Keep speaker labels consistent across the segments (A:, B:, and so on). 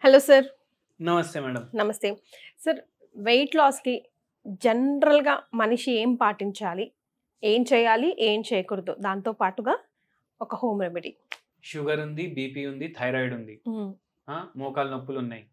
A: Hello sir
B: నమస్తే madam
A: నమస్తే sir weight లాస్కి జనరల్గా మనిషి ఏం పాటించాలి ఏం చేయాలి ఏం చేయకూడదు దాంతో పాటుగా ఒక హోమ్ రెమెడీ
B: షుగర్ ఉంది బీపీ ఉంది థైరాయిడ్ ఉంది ఆ, మోకాలు నొప్పులు ఉన్నాయి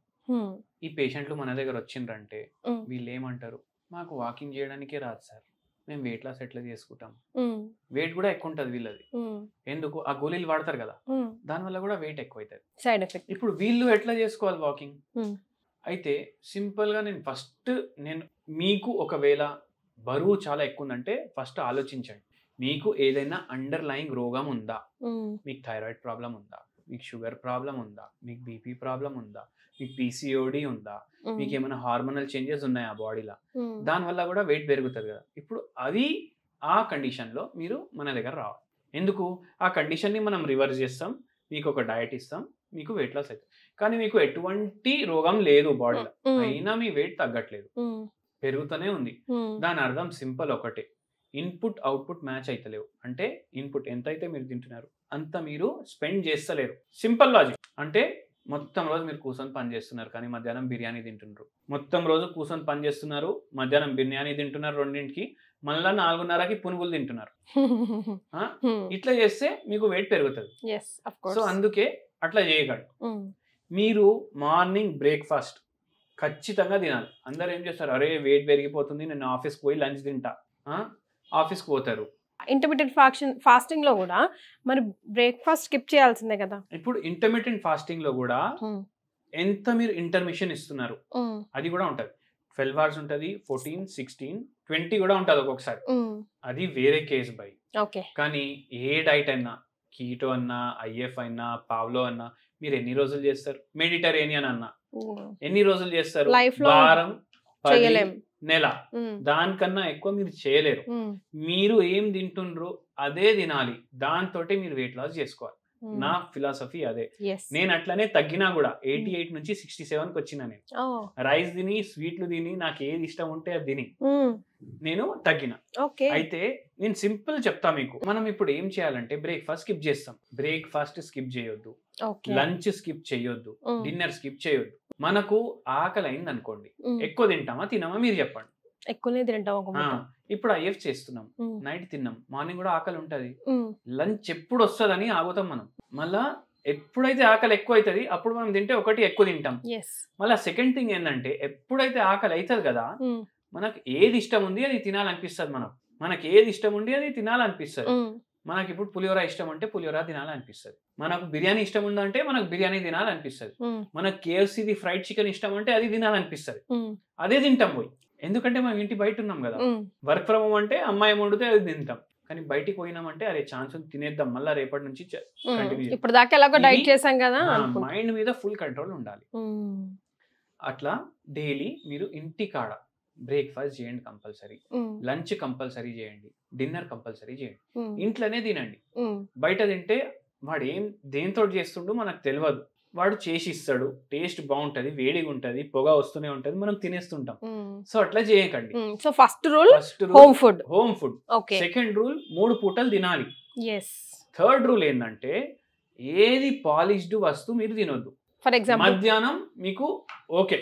B: ఈ పేషెంట్లు మన దగ్గర వచ్చిండ్రంటే వీళ్ళు ఏమంటారు మాకు వాకింగ్ చేయడానికే రాదు సార్ మేము వెయిట్ లాస్ ఎట్లా చేసుకుంటాం వెయిట్ కూడా ఎక్కువ ఉంటుంది వీళ్ళది ఎందుకు ఆ గోళీలు వాడతారు కదా దానివల్ల కూడా వెయిట్ ఎక్కువ అవుతుంది
A: సైడ్ ఎఫెక్ట్
B: ఇప్పుడు వీళ్ళు ఎట్లా చేసుకోవాలి వాకింగ్
A: Hmm.
B: అయితే సింపుల్గా నేను ఫస్ట్ నేను మీకు ఒకవేళ బరువు చాలా ఎక్కువ ఉందంటే ఫస్ట్ ఆలోచించండి మీకు ఏదైనా అండర్ లైంగ్ రోగం ఉందా మీకు థైరాయిడ్ ప్రాబ్లం ఉందా మీకు షుగర్ ప్రాబ్లం ఉందా మీకు బీపీ ప్రాబ్లం ఉందా మీకు పీసీఓడి ఉందా మీకు ఏమైనా హార్మోనల్ చేంజెస్ ఉన్నాయా బాడీలో దానివల్ల కూడా వెయిట్ పెరుగుతుంది కదా ఇప్పుడు అది ఆ కండిషన్లో మీరు మన దగ్గర రావాలి ఎందుకు ఆ కండిషన్ని మనం రివర్స్ చేస్తాం మీకు ఒక డయట్ ఇస్తాం మీకు వెయిట్ లాస్ అవుతుంది కానీ మీకు ఎటువంటి రోగం లేదు బాడీలో అయినా మీ వెయిట్ తగ్గట్లేదు పెరుగుతూనే ఉంది దాని అర్థం సింపుల్ ఒకటే ఇన్పుట్ అవుట్పుట్ మ్యాచ్ అయితలేవు అంటే ఇన్పుట్ ఎంత అయితే మీరు తింటున్నారు అంత మీరు స్పెండ్ చేస్తలేరు సింపుల్ లాజిక్ అంటే మొత్తం రోజు మీరు కూర్చొని పని చేస్తున్నారు కానీ మధ్యాహ్నం బిర్యానీ తింటున్నారు మొత్తం రోజు కూర్చొని పని చేస్తున్నారు మధ్యాహ్నం బిర్యానీ తింటున్నారు రెండింటికి మళ్ళీ నాలుగున్నరకి పునుగులు తింటున్నారు ఆ? ఇట్లా చేస్తే మీకు వెయిట్ పెరుగుతుంది
A: ఎస్ అఫ్
B: సో
A: కోర్స్
B: అందుకే అట్లా చేయకండి మీరు మార్నింగ్ బ్రేక్ఫాస్ట్ ఖచ్చితంగా తినాలి అందరు ఏం చేస్తారు అరే వెయిట్ పెరిగిపోతుంది నేను ఆఫీస్కి పోయి లంచ్ తింటా ఆ? ఆఫీస్కి పోతారు
A: ఇంటర్మీడియట్ ఫాక్షన్ ఫాస్టింగ్ లో కూడా మరి బ్రేక్ఫాస్ట్ స్కిప్ చేయాల్సిందే కదా
B: ఇప్పుడు ఇంటర్మీడియట్ ఫాస్టింగ్ లో కూడా ఎంత మీరు ఇంటర్మిషన్ ఇస్తున్నారు అది కూడా ఉంటుంది ట్వెల్వ్ అవర్స్ ఉంటుంది ఫోర్టీన్ సిక్స్టీన్ ట్వంటీ కూడా ఉంటుంది ఒక్కొక్కసారి అది వేరే కేసు బై
A: ఓకే
B: కానీ ఏ డైట్ అయినా కీటో అన్నా ఐఎఫ్ అయినా పావ్లో అన్నా మీరు ఎన్ని రోజులు చేస్తారు మెడిటరేనియన్ అన్నా ఎన్ని రోజులు చేస్తారు
A: Life లో
B: వారం పది,
A: చేయలేం
B: నెల దానికన్నా ఎక్కువ మీరు చేయలేరు మీరు ఏం తింటుండ్రు అదే తినాలి దాంతో మీరు వెయిట్ లాస్ చేసుకోవాలి నా ఫిలాసఫీ అదే
A: ఎస్
B: నేను అట్లనే తగ్గినా కూడా ఎయిటీ ఎయిట్ నుంచి సిక్స్టీ సెవెన్కి వచ్చిన నేను రైస్ తిని స్వీట్లు తిని నాకు ఏది ఇష్టం ఉంటే అది తిని నేను తగ్గిన
A: ఓకే
B: అయితే నేను సింపుల్ చెప్తా మీకు మనం ఇప్పుడు ఏం చేయాలంటే బ్రేక్ఫాస్ట్ స్కిప్ చేస్తాం బ్రేక్ఫాస్ట్ స్కిప్ చేయొద్దు
A: ఓకే
B: లంచ్ స్కిప్ చేయొద్దు డిన్నర్ స్కిప్ చేయొద్దు మనకు ఆకలి అయింది అనుకోండి ఎక్కువ తింటామా తినమా మీరు చెప్పండి
A: ఎక్కువనే తింటాం ఒక
B: ఆ,
A: ముద్ద.
B: ఇప్పుడు ఐఎఫ్ చేస్తున్నాం
A: ఉమ్,
B: నైట్ తిన్నాం మార్నింగ్ కూడా ఆకలి ఉంటది
A: ఉమ్,
B: లంచ్ ఎప్పుడు వస్తుందని ఆగుతాం మనం మళ్ళా ఎప్పుడైతే ఆకలి ఎక్కువ అవుతుంది అప్పుడు మనం తింటే ఒకటి ఎక్కువ తింటాం
A: yes.
B: మళ్ళీ సెకండ్ థింగ్ ఏంటంటే ఎప్పుడైతే ఆకలి అవుతుంది కదా
A: ఉమ్,
B: మనకు ఏది ఇష్టం ఉంది అది తినాలనిపిస్తుంది మనం మనకి ఏది ఇష్టం ఉంది అది తినాలనిపిస్తుంది
A: ఉమ్,
B: మనకి ఇప్పుడు పులిహోర ఇష్టం అంటే పులిహోర తినాలనిపిస్తుంది మనకు బిర్యానీ ఇష్టం ఉందంటే మనకు బిర్యానీ తినాలనిపిస్తుంది
A: ఉమ్,
B: మనకు కేఎఫ్సీది ఫ్రైడ్ చికెన్ ఇష్టం అంటే అది తినాలనిపిస్తుంది
A: ఉమ్,
B: అదే తింటాం పోయి ఎందుకంటే మనం ఇంటి బయట ఉన్నాం కదా
A: ఉమ్,
B: వర్క్ ఫ్రమ్ హోమ్ అంటే అమ్మాయి వండితే అది తింటాం కానీ బయటికి పోయినామంటే అరే ఛాన్స్ ఉంది తినేద్దాం మళ్ళీ రేపటి నుంచి
A: ఉమ్.
B: Continue.
A: ఇప్పుడు దాకా ఎలాగో డైట్
B: ఇది-
A: చేసాం కదా అనుకుంటా.
B: మైండ్ మీద ఫుల్ కంట్రోల్ ఉండాలి
A: ఉమ్,
B: అట్లా డైలీ మీరు ఇంటి కాడ బ్రేక్ఫాస్ట్ చేయండి కంపల్సరీ
A: ఉమ్,
B: లంచ్ కంపల్సరీ చేయండి డిన్నర్ కంపల్సరీ చేయండి
A: ఉమ్,
B: ఇంట్లోనే తినండి
A: ఉమ్,
B: బయట తింటే వాడు ఏం దేంతో చేస్తుండో మనకు తెలియదు వాడు చేసి ఇస్తాడు టేస్ట్ బాగుంటది వేడిగా ఉంటది పొగ వస్తూనే ఉంటది మనం తినేస్తుంటాం
A: ఉమ్,
B: సో అట్లా చేయకండి
A: um. So first rule
B: first
A: home food
B: home food
A: okay
B: second rule మూడు పూటలు తినాలి
A: ఎస్
B: థర్డ్ రూల్ ఏంటంటే ఏది పాలిష్డ్ వస్తువు మీరు తినొద్దు
A: ఫర్ ఎగ్జాంపుల్
B: మధ్యాహ్నం మీకు ఓకే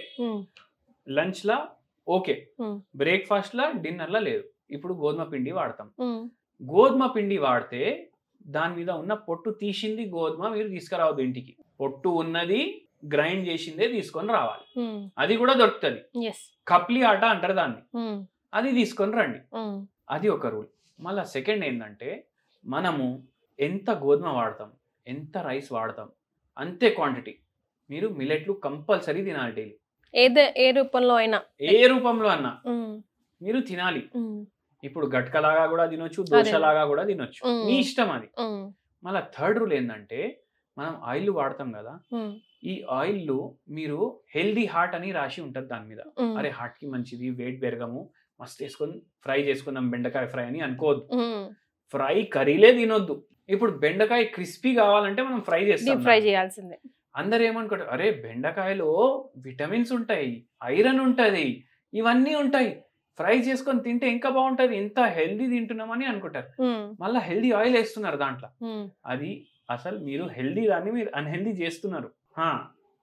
B: లంచ్ లా ఓకే
A: Hmm.
B: బ్రేక్ఫాస్ట్ లా డిన్నర్ లా లేదు ఇప్పుడు గోధుమ పిండి వాడతాం గోధుమ పిండి వాడితే దాని మీద ఉన్న పొట్టు తీసింది గోధుమ మీరు తీసుకురావద్దు ఇంటికి పొట్టు ఉన్నది గ్రైండ్ చేసిందే తీసుకొని రావాలి అది కూడా దొరుకుతుంది
A: ఎస్
B: కప్లీ ఆట అంటారు దాన్ని అది తీసుకొని రండి అది ఒక రూల్ మళ్ళీ సెకండ్ ఏంటంటే మనము ఎంత గోధుమ వాడతాం ఎంత రైస్ వాడతాం అంతే క్వాంటిటీ మీరు మిలెట్లు కంపల్సరీ తినాలి డైలీ
A: ఏదే ఏ రూపంలో అయినా
B: ఏ రూపంలో అన్నా
A: ఉమ్,
B: మీరు తినాలి
A: ఉమ్,
B: ఇప్పుడు గట్కలాగా కూడా తినొచ్చు దోశలాగా కూడా తినొచ్చు
A: ఉమ్.
B: మీ ఇష్టం అది
A: ఉమ్,
B: మళ్ళీ థర్డ్ రూల్ ఏంటంటే మనం ఆయిల్ వాడతాం కదా
A: ఉమ్,
B: ఈ ఆయిల్ మీరు హెల్దీ హార్ట్ అని రాసి ఉంటుంది దాని మీద
A: ఉమ్,
B: అరే హార్ట్ కి మంచిది వెయిట్ పెరగము మస్తు వేసుకొని ఫ్రై చేసుకున్నాం బెండకాయ ఫ్రై అని అనుకోవద్దు
A: ఉమ్.
B: ఫ్రై కర్రీలే తినొద్దు ఇప్పుడు బెండకాయ క్రిస్పీ కావాలంటే మనం ఫ్రై
A: డీప్
B: చేస్తాం
A: ఫ్రై
B: దాన్ని.
A: చేయాల్సిందే
B: అందరు ఏమనుకుంటారు అరే బెండకాయలో విటమిన్స్ ఉంటాయి ఐరన్ ఉంటది ఇవన్నీ ఉంటాయి ఫ్రై చేసుకొని తింటే ఇంకా బాగుంటది ఎంత హెల్దీ తింటున్నామని అనుకుంటారు
A: ఉమ్,
B: మళ్ళీ హెల్దీ ఆయిల్ వేస్తున్నారు దాంట్లో
A: ఉమ్,
B: అది అసలు మీరు హెల్దీ దాన్ని మీరు అన్హెల్దీ చేస్తున్నారు హా,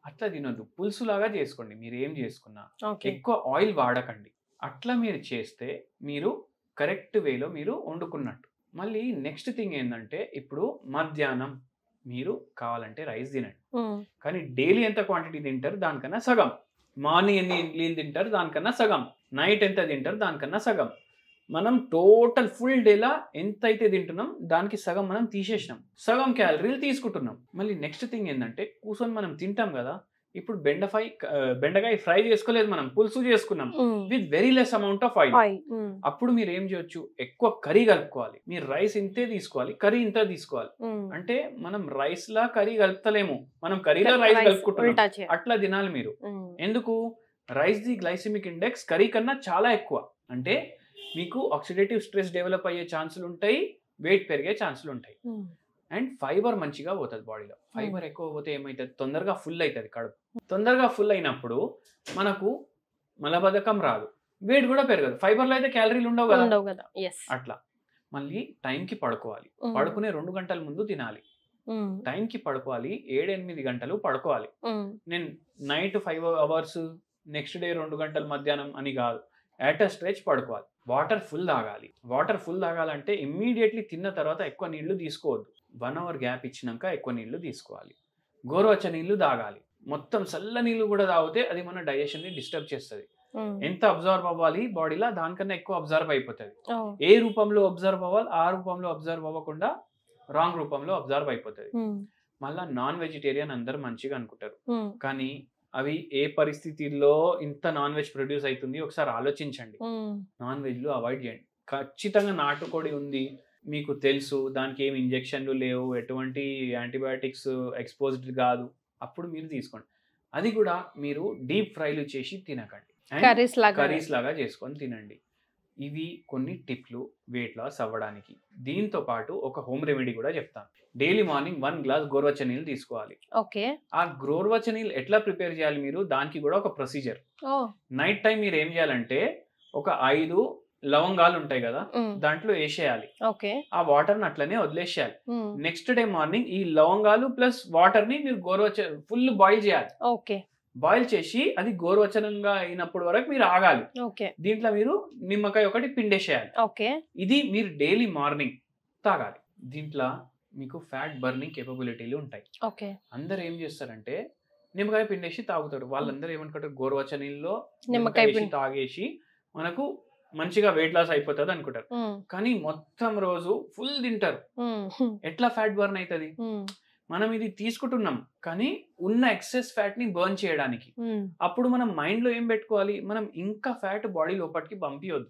B: అట్లా తినొద్దు పులుసు లాగా చేసుకోండి మీరు ఏం చేసుకున్నా
A: ఓకే
B: ఎక్కువ ఆయిల్ వాడకండి అట్లా మీరు చేస్తే మీరు కరెక్ట్ వేలో మీరు వండుకున్నట్టు మళ్ళీ నెక్స్ట్ థింగ్ ఏంటంటే ఇప్పుడు మధ్యాహ్నం మీరు కావాలంటే రైస్ తినండి కానీ డైలీ ఎంత క్వాంటిటీ తింటారు దానికన్నా సగం మార్నింగ్ ఎన్ని ఇడ్లీలు తింటారు దానికన్నా సగం నైట్ ఎంత తింటారు దానికన్నా సగం మనం టోటల్ ఫుల్ డేలా ఎంత అయితే తింటున్నాం దానికి సగం మనం తీసేసినాం సగం క్యాలరీలు తీసుకుంటున్నాం మళ్ళీ నెక్స్ట్ థింగ్ ఏంటంటే కూర్చొని మనం తింటాం కదా ఇప్పుడు బెండఫై ఆ, బెండకాయ ఫ్రై చేసుకోలేదు మనం పులుసు చేసుకున్నాం with very less amount of oil
A: oil
B: అప్పుడు మీరు ఏం చేయొచ్చు ఎక్కువ కర్రీ కలుపుకోవాలి మీరు రైస్ ఇంతే తీసుకోవాలి కర్రీ ఇంత తీసుకోవాలి అంటే మనం రైస్ లా కర్రీ కలుపుతలేము మనం కర్రీలో రైస్ కలుపుకుంటున్నాం
A: ఉల్టా చేయాలి
B: అట్లా తినాలి మీరు ఎందుకు rice the glycemic index curry కన్నా చాలా ఎక్కువ అంటే మీకు ఆక్సిడేటివ్ స్ట్రెస్ డెవలప్ అయ్యే ఛాన్సులు ఉంటాయి వెయిట్ పెరిగే ఛాన్సులు ఉంటాయి అండ్ ఫైబర్ మంచిగా పోతుంది బాడీలో ఫైబర్ ఎక్కువ పోతే ఏమవుతుంది తొందరగా ఫుల్ అవుతుంది కడుపు తొందరగా ఫుల్ అయినప్పుడు మనకు మలబద్ధకం రాదు వెయిట్ కూడా పెరగదు ఫైబర్లో అయితే క్యాలరీలు ఉండవు కదా
A: ఉండవు కదా ఎస్
B: అట్లా మళ్ళీ టైంకి పడుకోవాలి పడుకునే రెండు గంటల ముందు తినాలి టైంకి పడుకోవాలి ఏడు ఎనిమిది గంటలు పడుకోవాలి నేను night five hours next day రెండు గంటల మధ్యాహ్నం అని కాదు యాట్ అ స్ట్రెచ్ పడుకోవాలి వాటర్ ఫుల్ తాగాలి వాటర్ ఫుల్ తాగాలంటే ఇమ్మీడియట్లీ తిన్న తర్వాత ఎక్కువ నీళ్లు తీసుకోవద్దు వన్ అవర్ గ్యాప్ ఇచ్చినాక ఎక్కువ నీళ్లు తీసుకోవాలి గోరువచ్చ నీళ్లు తాగాలి మొత్తం చల్ల నీళ్లు కూడా తాగితే అది మన డైజెషన్ని డిస్టర్బ్ చేస్తుంది ఎంత అబ్జర్వ్ అవ్వాలి బాడీలో దానికన్నా ఎక్కువ అబ్జర్వ్ అయిపోతుంది ఏ రూపంలో అబ్జర్వ్ అవ్వాలి ఆ రూపంలో అబ్జర్వ్ అవ్వకుండా రాంగ్ రూపంలో అబ్జర్వ్ అయిపోతుంది మళ్ళా నాన్ వెజిటేరియన్ అందరు మంచిగా అనుకుంటారు కానీ అవి ఏ పరిస్థితిలో ఇంత నాన్ వెజ్ ప్రొడ్యూస్ అవుతుంది ఒకసారి ఆలోచించండి నాన్ వెజ్లు అవాయిడ్ చేయండి ఖచ్చితంగా నాటుకోడి ఉంది మీకు తెలుసు దానికి ఏం ఇంజెక్షన్లు లేవు ఎటువంటి యాంటీబయాటిక్స్ ఎక్స్పోజ్డ్ కాదు అప్పుడు మీరు తీసుకోండి అది కూడా మీరు డీప్ ఫ్రైలు చేసి తినకండి
A: కర్రీస్ లాగా
B: కర్రీస్ లాగా చేసుకొని తినండి ఇవి కొన్ని టిప్లు వెయిట్ లాస్ అవ్వడానికి దీంతో పాటు ఒక హోమ్ రెమెడీ కూడా చెప్తాను డైలీ మార్నింగ్ వన్ గ్లాస్ గోరువచ్చ నీళ్ళు తీసుకోవాలి
A: ఓకే
B: ఆ గోరువచ్చ నీళ్ళు ఎట్లా ప్రిపేర్ చేయాలి మీరు దానికి కూడా ఒక ప్రొసీజర్
A: ఓ
B: నైట్ టైం మీరు ఏం చేయాలంటే ఒక ఐదు లవంగాలు ఉంటాయి కదా దాంట్లో వేసేయాలి
A: ఓకే
B: ఆ వాటర్ని అట్లనే వదిలేసేయాలి నెక్స్ట్ డే మార్నింగ్ ఈ లవంగాలు ప్లస్ వాటర్ ని మీరు గోరువచ్చ ఫుల్ బాయిల్ చేయాలి
A: ఓకే
B: బాయిల్ చేసి అది గోరువచనంగా అయినప్పటి వరకు మీరు ఆగాలి
A: ఓకే
B: దీంట్లో మీరు నిమ్మకాయ ఒకటి పిండేసేయాలి
A: ఓకే
B: ఇది మీరు డైలీ మార్నింగ్ తాగాలి దీంట్లో మీకు ఫ్యాట్ బర్నింగ్ కేపబిలిటీలు ఉంటాయి
A: ఓకే
B: అందరు ఏం చేస్తారంటే నిమ్మకాయ పిండేసి తాగుతారు వాళ్ళందరూ ఏమనుకుంటారు గోరువచ్చ నీళ్ళలో
A: నిమ్మకాయ
B: వేసి
A: పిండి.
B: తాగేసి మనకు మంచిగా వెయిట్ లాస్ అయిపోతుంది అనుకుంటారు కానీ మొత్తం రోజు ఫుల్ తింటారు ఎట్లా ఫ్యాట్ బర్న్ అవుతుంది మనం ఇది తీసుకుంటున్నాం కానీ ఉన్న ఎక్సెస్ ఫ్యాట్ ని బర్న్ చేయడానికి అప్పుడు మనం మైండ్ లో ఏం పెట్టుకోవాలి మనం ఇంకా ఫ్యాట్ బాడీ లోపలికి పంపించొద్దు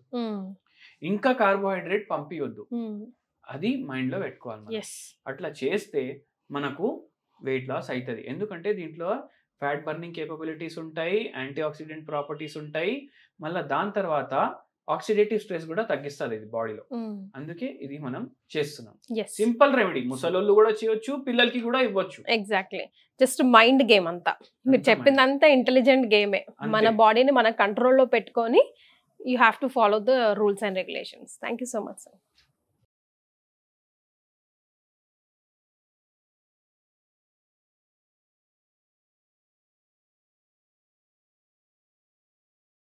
B: ఇంకా కార్బోహైడ్రేట్ పంపించొద్దు అది మైండ్ లో పెట్టుకోవాలి మనం.
A: ఎస్
B: అట్లా చేస్తే మనకు వెయిట్ లాస్ అవుతుంది ఎందుకంటే దీంట్లో ఫ్యాట్ బర్నింగ్ కేపబిలిటీస్ ఉంటాయి యాంటీ ఆక్సిడెంట్ ప్రాపర్టీస్ ఉంటాయి మళ్ళీ దాని తర్వాత ఆక్సిడేటివ్ స్ట్రెస్ కూడా తగ్గిస్తుంది ఇది బాడీలో అందుకే ఇది మనం చేస్తున్నాం
A: ఎస్
B: సింపుల్ రెమెడీ ముసలోళ్ళు కూడా చేయొచ్చు పిల్లలకి కూడా ఇవ్వచ్చు
A: ఎగ్జాక్ట్లీ జస్ట్ మైండ్ గేమ్ అంతా మీరు
B: అంతా
A: చెప్పిందంతా ఇంటెలిజెంట్ గేమే
B: అంతే.
A: మన బాడీని మన కంట్రోల్లో పెట్టుకొని you have to follow the rules and regulations thank you so much sir